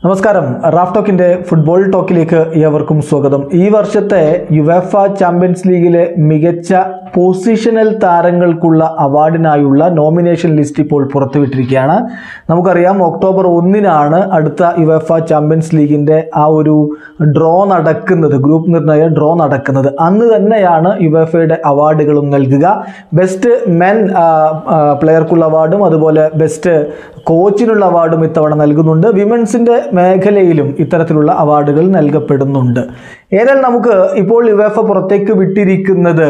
നമസ്കാരം Raf ടോക്കിന്റെ football ടോക്കിലേക്ക് ഏവർക്കും സ്വാഗതം ഈ വർഷത്തെ യുവേഫ ചാമ്പ്യൻസ് ലീഗിലെ മികച്ച പൊസിഷണൽ താരങ്ങൾക്കുള്ള അവാർഡിനായുള്ള നോമിനേഷൻ ലിസ്റ്റ് ഇപ്പോൾ പുറത്തുവിട്ടിരിക്കുകയാണ് നമുക്കറിയാം ഒക്ടോബർ ഒന്നിനാണ് അടുത്ത യുവേഫ ചാമ്പ്യൻസ് ലീഗിന്റെ ആ ഒരു ഡ്രോ നടക്കുന്നത് ഗ്രൂപ്പ് നിർണയ ഡ്രോ നടക്കുന്നത് അന്ന് തന്നെയാണ് യുവേഫയുടെ അവാർഡുകളും നൽകുക ബെസ്റ്റ് മെൻ പ്ലെയർക്കുള്ള അവാർഡും അതുപോലെ ബെസ്റ്റ് കോച്ചിനുള്ള അവാർഡും ഇത്തവണ നൽകുന്നുണ്ട് വിമൻസിൻ്റെ മേഖലയിലും ഇത്തരത്തിലുള്ള അവാർഡുകൾ നൽകപ്പെടുന്നുണ്ട് ഏതായാലും നമുക്ക് ഇപ്പോൾ യുവേഫ പുറത്തേക്ക് വിട്ടിരിക്കുന്നത്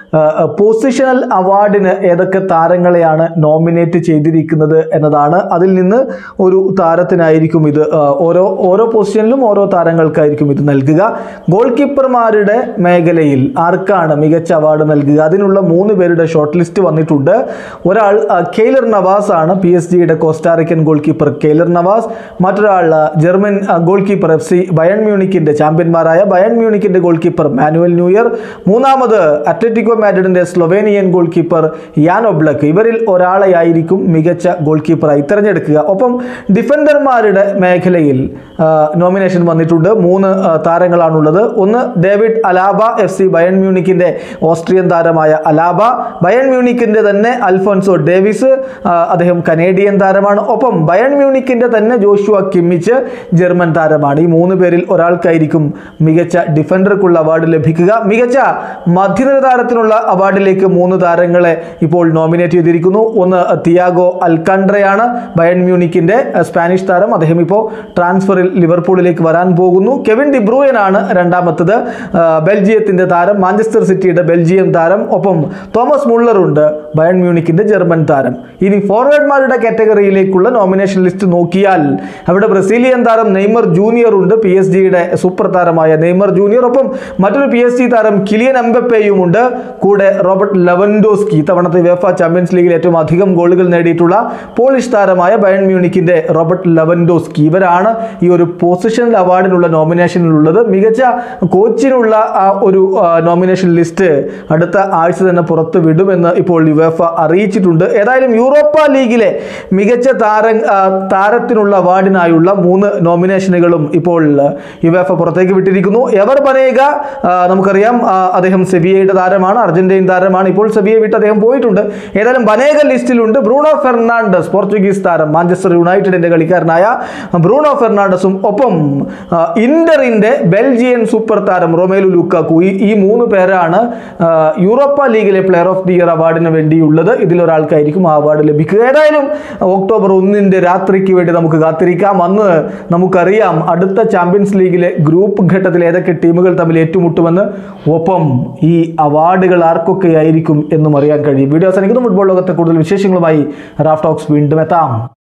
പൊസിഷണൽ അവാർഡിന് ഏതൊക്കെ താരങ്ങളെയാണ് നോമിനേറ്റ് ചെയ്തിരിക്കുന്നത് എന്നതാണ് അതിൽ നിന്ന് ഒരു താരത്തിനായിരിക്കും ഇത് ആ, ഓരോ ഓരോ പൊസിഷനിലും ഓരോ താരങ്ങൾക്കായിരിക്കും ഇത് നൽകുക ഗോൾ കീപ്പർമാരുടെ മേഖലയിൽ ആർക്കാണ് മികച്ച അവാർഡ് നൽകുക അതിനുള്ള മൂന്ന് പേരുടെ ഷോർട്ട് ലിസ്റ്റ് വന്നിട്ടുണ്ട് ഒരാൾ ആ, കെയ്ലർ നവാസ് ആണ് പി എസ് ജിയുടെ Costa Rican goalkeeper Keylor Navas മറ്റൊരാൾ ആ, ജർമ്മൻ ആ, goalkeeper F C Bayern മ്യൂണിക്കിന്റെ ചാമ്പ്യന്മാരായ ബയൺ മ്യൂണിക്കിന്റെ ഗോൾ കീപ്പർ മാനുവൽ ന്യൂയർ മൂന്നാമത് അത്ലറ്റിക്കോ മാഡ്രിഡിന്റെ Slovenian goalkeeper Jan Oblak ഇവരിൽ ഒരാളെയായിരിക്കും മികച്ച ഗോൾ കീപ്പറായി തിരഞ്ഞെടുക്കുക ഒപ്പം ഡിഫൻഡർമാരുടെ മേഖലയിൽ ആ, നോമിനേഷൻ വന്നിട്ടുണ്ട് മൂന്ന് ആ, താരങ്ങളാണുള്ളത് ഒന്ന് David Alaba F C Bayern മ്യൂണിക്കിന്റെ ഓസ്ട്രിയൻ താരമായ അലാബ ബയൺ മ്യൂണിക്കിന്റെ തന്നെ അൽഫോൻസോ ഡേവിസ് ആ, അദ്ദേഹം കനേഡിയൻ താരമാണ് ഒപ്പം ബയൺ മ്യൂണിക്കിന്റെ തന്നെ ജോഷുവ കിമ്മിച്ച് ജർമ്മൻ താരമാണ് ഈ മൂന്ന് പേരിൽ ഒരാൾക്കായിരിക്കും മികച്ച ഡിഫൻഡർക്കുള്ള അവാർഡ് ലഭിക്കുക മികച്ച മധ്യനിര താരത്തിനുള്ള അവാർഡിലേക്ക് മൂന്ന് താരങ്ങളെ ഇപ്പോൾ നോമിനേറ്റ് ചെയ്തിരിക്കുന്നു ഒന്ന് തിയാഗോ അൽക്കണ്ട്രയാണ് ബയൺ മ്യൂണിക്കിന്റെ അഹ്, സ്പാനിഷ് താരം അദ്ദേഹം ഇപ്പോൾ ട്രാൻസ്ഫറിൽ ലിവർപൂളിലേക്ക് വരാൻ പോകുന്നു കെവിൻ ഡിബ്രൂയനാണ് രണ്ടാമത്തത് ആ, ബെൽജിയത്തിന്റെ താരം മാഞ്ചസ്റ്റർ സിറ്റിയുടെ ബെൽജിയം താരം ഒപ്പം തോമസ് മുള്ളറുണ്ട് ബയൺ മ്യൂണിക്കിന്റെ ജർമ്മൻ താരം ഇനി ഫോർവേഡ്മാരുടെ കാറ്റഗറിയിലേക്കുള്ള നോമിനേഷൻ ലിസ്റ്റ് നോക്കിയാൽ അവിടെ ബ്രസീലിയൻ താരം നെയ്മർ ജൂനിയർ ഉണ്ട് പി എസ് ജിയുടെ സൂപ്പർ താരമായ നെയ്മർ ജൂനിയർ ഒപ്പം മറ്റൊരു പി എസ് ജി താരം കിലിയൻ എംബപ്പേയും ഉണ്ട് കൂടെ റോബർട്ട് ലെവൻഡോസ്കി ഇത്തവണത്തെ വേഫ ചാമ്പ്യൻസ് ലീഗിൽ ഏറ്റവും അധികം ഗോളുകൾ നേടിയിട്ടുള്ള പോളിഷ് താരമായ ബയൺ മ്യൂണിക്കിന്റെ റോബർട്ട് ലെവൻഡോസ്കി ഇവരാണ് ഈ ഒരു പൊസിഷണൽ അവാർഡിനുള്ള നോമിനേഷനിലുള്ളത് മികച്ച കോച്ചിനുള്ള ആ ഒരു നോമിനേഷൻ ലിസ്റ്റ് അടുത്ത ആഴ്ച തന്നെ പുറത്ത് വിടുമെന്ന് ഇപ്പോൾ യുവേഫ അറിയിച്ചിട്ടുണ്ട് ഏതായാലും യൂറോപ്പ ലീഗിലെ മികച്ച താര ആ, താരത്തിനുള്ള അവാർഡിനായുള്ള മൂന്ന് നോമിനേഷനുകളും ഇപ്പോൾ യുവേഫ പുറത്തേക്ക് വിട്ടിരിക്കുന്നു എവർ പനേക ആ, നമുക്കറിയാം ആ, അദ്ദേഹം സെബിയയുടെ താരമാണ് അർജന്റീൻ താരമാണ് ഇപ്പോൾ സെബിയെ വിട്ട് അദ്ദേഹം പോയിട്ടുണ്ട് ഏതായാലും ബനേക ലിസ്റ്റിലുണ്ട് ബ്രൂണോ ഫെർണാണ്ടസ് പോർച്ചുഗീസ് താരം മാഞ്ചസ്റ്റർ യുണൈറ്റഡിന്റെ കളിക്കാരനായ ബ്രൂണോ ഫെർണാണ്ടസും ഒപ്പം ആ, ഇന്ററിന്റെ ബെൽജിയൻ സൂപ്പർ താരം റൊമേലു ലുക്കാക്കു ഈ ഈ മൂന്ന് പേരാണ് ആ, യൂറോപ്പ ലീഗിലെ പ്ലെയർ ഓഫ് ദി ഇയർ അവാർഡിന് വേണ്ടിയുള്ളത് ഇതിലൊരാൾക്കായിരിക്കും ആ അവാർഡ് ലഭിക്കുക ഏതായാലും ഒക്ടോബർ ഒന്നിന്റെ രാത്രിക്ക് വേണ്ടി നമുക്ക് കാത്തിരിക്കാം അന്ന് നമുക്കറിയാം അടുത്ത ചാമ്പ്യൻസ് ലീഗിലെ ഗ്രൂപ്പ് ഘട്ടത്തിൽ ഏതൊക്കെ ടീമുകൾ തമ്മിൽ ഏറ്റുമുട്ടുമെന്ന് ഒപ്പം ഈ അവാർഡുകൾ ആർക്കൊക്കെ ആയിരിക്കും എന്നും അറിയാൻ കഴിയും വീഡിയോ അവസാനിക്കുന്നു ഫുട്ബോൾ ലോകത്തെ കൂടുതൽ വിശേഷങ്ങളുമായി റാഫ് ടോക്സ് വീണ്ടും എത്താം